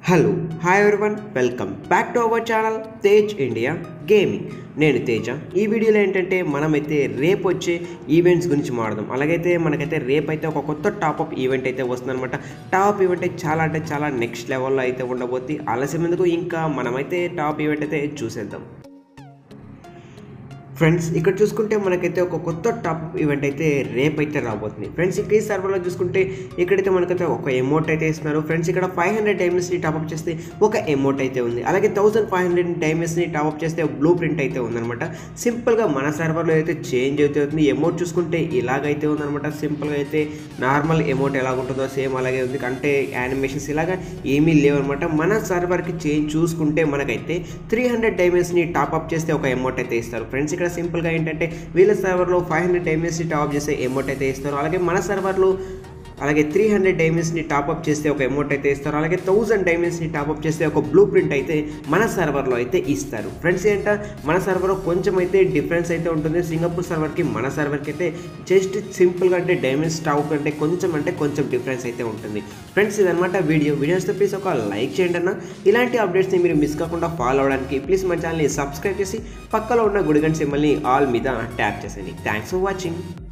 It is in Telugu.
hello hi everyone welcome back to our channel Tej India gaming నేను తేజ ఈ వీడియోలో ఏంటంటే మనమైతే రేపు వచ్చే ఈవెంట్స్ గురించి మాడదాం అలాగైతే మనకైతే రేపు అయితే ఒక కొత్త టాప్అప్ ఈవెంట్ అయితే వస్తుందన్నమాట టాప్ ఈవెంట్ అయితే చాలా అంటే చాలా నెక్స్ట్ లెవెల్లో అయితే ఉండబోతుంది ఆలస్యం ఎందుకు ఇంకా మనమైతే టాప్ ఈవెంట్ అయితే చూసేద్దాం ఫ్రెండ్స్ ఇక్కడ చూసుకుంటే మనకైతే ఒక కొత్త టాప్ ఈవెంట్ అయితే రేపు అయితే రాబోతుంది ఫ్రెండ్స్ ఇక్కడ ఈ సర్వర్లో చూసుకుంటే ఇక్కడైతే మనకైతే ఒక ఎమౌంట్ అయితే ఇస్తున్నారు ఫ్రెండ్స్ ఇక్కడ ఫైవ్ హండ్రెడ్ డైమండ్స్ని టాప్అప్ చేస్తే ఒక ఎమౌంట్ అయితే ఉంది అలాగే థౌసండ్ ఫైవ్ హండ్రెడ్ డైమండ్స్ని టాప్అప్ చేస్తే బ్లూ ప్రింట్ అయితే ఉందన్నమాట సింపుల్గా మన సర్వర్లో అయితే చేంజ్ అయితే అవుతుంది ఎమౌంట్ చూసుకుంటే ఇలాగైతే ఉందన్నమాట సింపుల్గా అయితే నార్మల్ ఎమౌంట్ ఎలా ఉంటుందో సేమ్ అలాగే ఉంది అంటే యానిమేషన్స్ ఇలాగా ఏమీ లేవన్నమాట మన సర్వర్కి చేంజ్ చూసుకుంటే మనకైతే త్రీ హండ్రెడ్ డైమండ్స్ని టాప్అప్ చేస్తే ఒక అమౌంట్ అయితే ఇస్తారు ఫ్రెండ్స్ ఇక్కడ సింపుల్గా ఏంటంటే వీళ్ళ సర్వర్లో ఫైవ్ హండ్రెడ్ డైమండ్స్ని టాప్ చేస్తే అమౌంట్ అయితే ఇస్తారు అలాగే మన సర్వర్లో అలాగే త్రీ హండ్రెడ్ డైమండ్స్ని టాప్అప్ చేస్తే ఒక అమౌంట్ అయితే ఇస్తారు అలాగే థౌజండ్ డైమండ్స్ని టాప్అప్ చేస్తే ఒక బ్లూ ప్రింట్ అయితే మన సర్వర్లో అయితే ఇస్తారు ఫ్రెండ్స్ ఏంట మన సర్వర్లో కొంచెం అయితే డిఫరెన్స్ అయితే ఉంటుంది సింగపూర్ సర్వర్కి మన సర్వర్కి అయితే జస్ట్ సింపుల్గా అంటే డైమండ్స్ టాప్ అంటే కొంచెం అంటే కొంచెం డిఫరెన్స్ అయితే ఉంటుంది ఫ్రెండ్స్ ఇదనమాట వీడియో వీడియోస్ ప్లీజ్ ఒక లైక్ చేయండి అన్న ఇలాంటి అప్డేట్స్ని మీరు మిస్ కాకుండా ఫాలో అవడానికి ప్లీజ్ మా ఛానల్ని సబ్స్క్రైబ్ చేసి పక్కలో ఉన్న గుడిగంట సింబల్ని ఆల్ మీద ట్యాప్ చేసేయండి థ్యాంక్స్ ఫర్ వాచింగ్